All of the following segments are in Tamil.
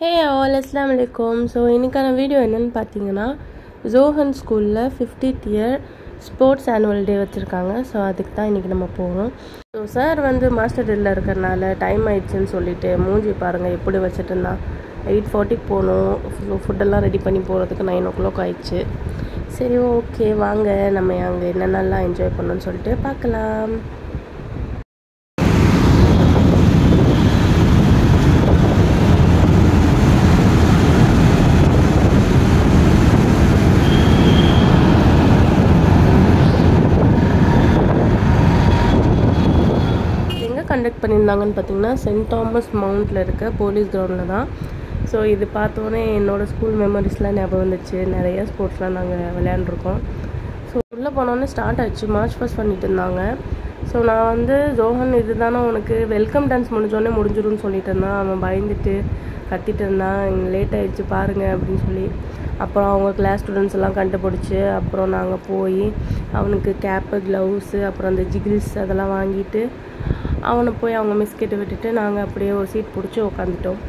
ஹே ஆல் அஸ்லாம் வலைக்கம் ஸோ இன்றைக்கான வீடியோ என்னென்னு பார்த்தீங்கன்னா ஜோஹன் ஸ்கூலில் fiftieth year sports annual day வச்சுருக்காங்க ஸோ அதுக்கு தான் இன்றைக்கி நம்ம போகிறோம் ஸோ சார் வந்து மாஸ்டர் டில்ல இருக்கிறனால டைம் ஆயிடுச்சுன்னு சொல்லிட்டு மூஞ்சி பாருங்கள் எப்படி வச்சுட்டு இருந்தான் எயிட் ஃபார்ட்டிக்கு போகணும் ஸோ ஃபுட்டெல்லாம் ரெடி பண்ணி போகிறதுக்கு நைன் ஓ கிளாக் ஆயிடுச்சு சரி ஓகே வாங்க நம்ம அங்கே என்னென்னலாம் என்ஜாய் பண்ணணும்னு சொல்லிட்டு பார்க்கலாம் எங்கே கண்டக்ட் பண்ணியிருந்தாங்கன்னு பார்த்தீங்கன்னா சென்ட் தாமஸ் மவுண்ட்டில் இருக்க போலீஸ் கிரவுண்டில் தான் ஸோ இது பார்த்தோன்னே என்னோடய ஸ்கூல் மெமரிஸ்லாம் ஞாபகம் வந்துச்சு நிறைய ஸ்போர்ட்ஸ்லாம் நாங்கள் விளையாண்டுருக்கோம் ஸோ உள்ளே போனோன்னே ஸ்டார்ட் ஆச்சு மார்ச் ஃபஸ்ட் பண்ணிட்டு இருந்தாங்க ஸோ நான் வந்து ஜோஹன் இது தானே உனக்கு வெல்கம் டான்ஸ் முடிஞ்சோடனே முடிஞ்சிடும்னு சொல்லிட்டு இருந்தான் அவன் பயந்துட்டு கத்திட்டு இருந்தான் லேட் ஆயிடுச்சு பாருங்க அப்படின்னு சொல்லி அப்புறம் அவங்க கிளாஸ் ஸ்டூடெண்ட்ஸ் எல்லாம் கண்டுபிடிச்சி அப்புறம் நாங்கள் போய் அவனுக்கு கேப்பு க்ளவுஸு அப்புறம் அந்த ஜிகில்ஸ் அதெல்லாம் வாங்கிட்டு அவனை போய் அவங்க மிஸ் கிட்ட விட்டுட்டு நாங்கள் அப்படியே ஒரு சீட் பிடிச்சி உட்காந்துட்டோம்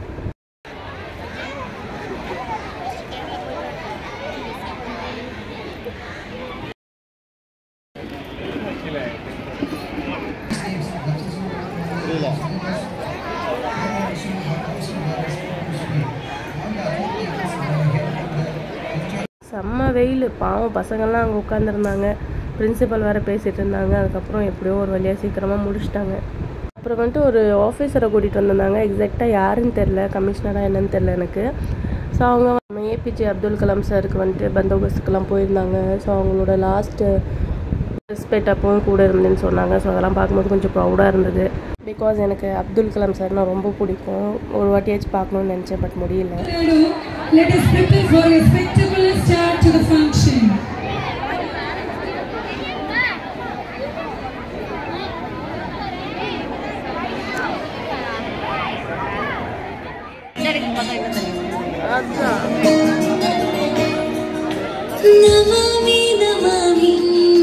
செம்ம வெயில் பாவம் பசங்கள்லாம் அங்கே உட்காந்துருந்தாங்க பிரின்சிபல் வேறு பேசிகிட்டு இருந்தாங்க அதுக்கப்புறம் எப்படியோ ஒரு வழியாக சீக்கிரமாக முடிச்சிட்டாங்க அப்புறம் வந்துட்டு ஒரு ஆஃபீஸரை கூட்டிகிட்டு வந்திருந்தாங்க எக்ஸாக்டாக யாருன்னு தெரில கமிஷனராக என்னன்னு தெரில எனக்கு ஸோ அவங்க நம்ம ஏபிஜே அப்துல் கலாம் சாருக்கு வந்துட்டு பந்தோபஸ்துக்கெல்லாம் போயிருந்தாங்க ஸோ அவங்களோட லாஸ்ட்டு ரெஸ்பெக்ட் அப்பவும் கூட இருந்தேன்னு சொன்னாங்க ஸோ அதெல்லாம் பார்க்கும்போது கொஞ்சம் ப்ரௌடாக இருந்தது பிகாஸ் எனக்கு அப்துல் கலாம் சார்னா ரொம்ப பிடிக்கும் ஒரு வாட்டியாச்சும் பார்க்கணுன்னு நினச்சேன் பட் முடியல Let us prepare for a spectacular start to the function. அதுதான் நமாமி நமாமி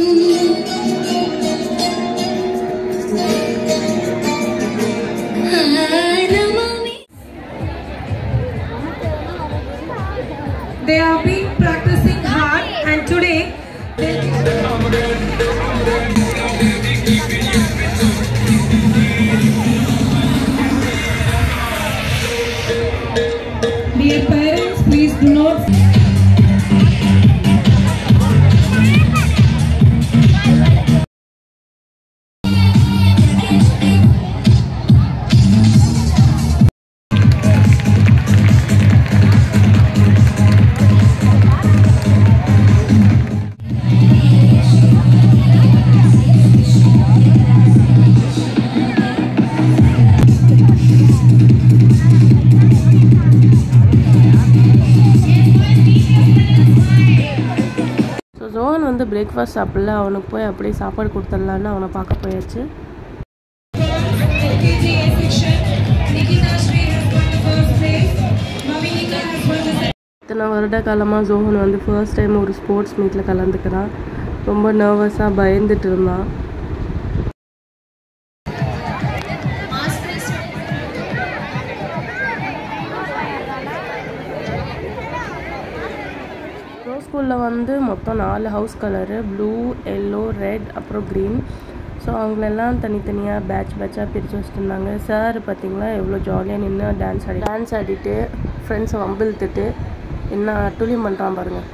ஆ, நமாமி They have been practicing hard and today they Dear parents, please do not so Johan வந்து பிரேக்ஃபாஸ்ட் சாப்பிடல அவனுக்கு போய் அப்படியே சாப்பாடு கொடுத்துடலான்னு அவனை பார்க்க போயாச்சு KGA section. Nikita Sri has won the first place. Mavinika has won the second. இத்தனை வருட காலமாக ஜோஹன் வந்து ஃபர்ஸ்ட் டைம் ஒரு ஸ்போர்ட்ஸ் மீட்டில் கலந்துக்கிறான் ரொம்ப நர்வஸாக பயந்துட்டு இருந்தான் ப்ரோ ஸ்கூலில் வந்து மொத்தம் நாலு house colour blue yellow red அப்புறம் க்ரீன் ஸோ அவங்களெல்லாம் தனித்தனியாக பேட்ச் பேட்சாக பிரித்து வச்சுருந்தாங்க சார் பார்த்தீங்களா எவ்வளோ ஜாலியாக நின்று டான்ஸ் ஆடி டான்ஸ் ஆடிட்டு ஃப்ரெண்ட்ஸை வம்பிழுத்துட்டு என்ன அட்டுழியம் பண்ணுறான் பாருங்கள்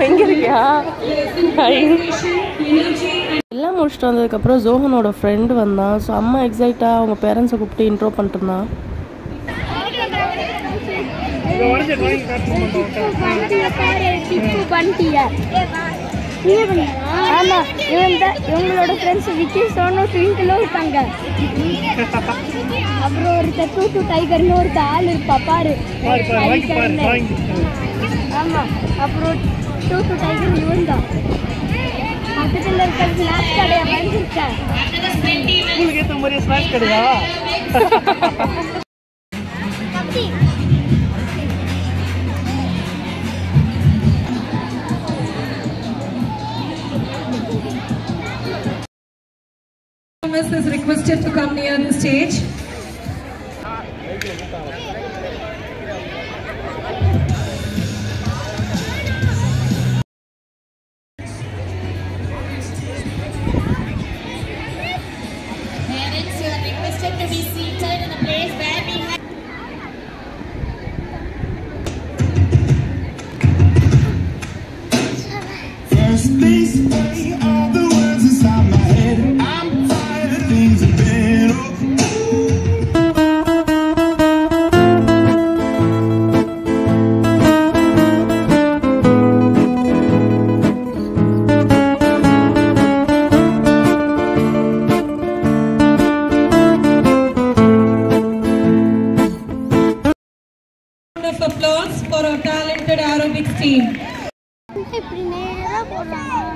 எங்க இருக்கியா ஹாய் எல்லாம் முடிச்சுட்டு வந்ததுக்கப்புறம் ஜோஹனோட ஃப்ரெண்டு வந்தான் ஸோ அம்மா எக்ஸைட்டாக அவங்க பேரண்ட்ஸை கூப்பிட்டு இன்ட்ரோ பண்ணிட்டு இருந்தான் டிப்பு பண்ணிட்டியா ஆமா இவன் தான் இவங்களோட ஃப்ரெண்ட்ஸ் விக்கி சோனோ ட்விங்கிளும் இருக்காங்க அப்புறம் ஒருத்தர் டூ டூ டைகர்னு ஒருத்த ஆள் இருப்பா பாரு டைகர்னு ஆமா அப்புறம் டூ டூ டைகர் இவன் தான் பக்கத்தில் இருக்க ஸ்நாக்ஸ் கடையை வாங்கியிருக்கேன் உங்களுக்கு ஏற்ற மாதிரியே ஸ்நாக்ஸ் கிடையா Thomas is requested to come near the stage. Parents, you are requested to be seated in a place where we have First things first, all the words inside my head. I'm tired of things have been over. Round of applause for our talented aerobics team. இப்படி நேராக போடலாம்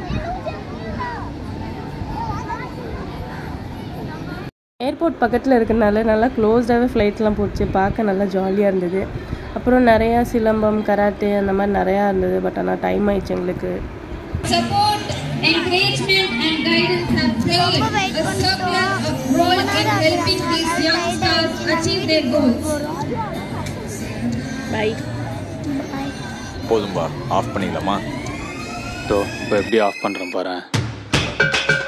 ஏர்போர்ட் பக்கத்தில் இருக்கனால நல்லா க்ளோஸ்டாகவே ஃப்ளைட்லாம் போச்சு பார்க்க நல்லா ஜாலியாக இருந்தது அப்புறம் நிறையா சிலம்பம் கராத்தே அந்த மாதிரி நிறையா இருந்தது பட் ஆனால் டைம் ஆயிடுச்சு எங்களுக்கு support, encouragement and guidance have played a circular role in helping these young stars achieve their goals. Bye போதும்பா ஆஃப் பண்ணிடலாமா ஸோ இப்போ எப்படி ஆஃப் பண்ணுறேன் பாரு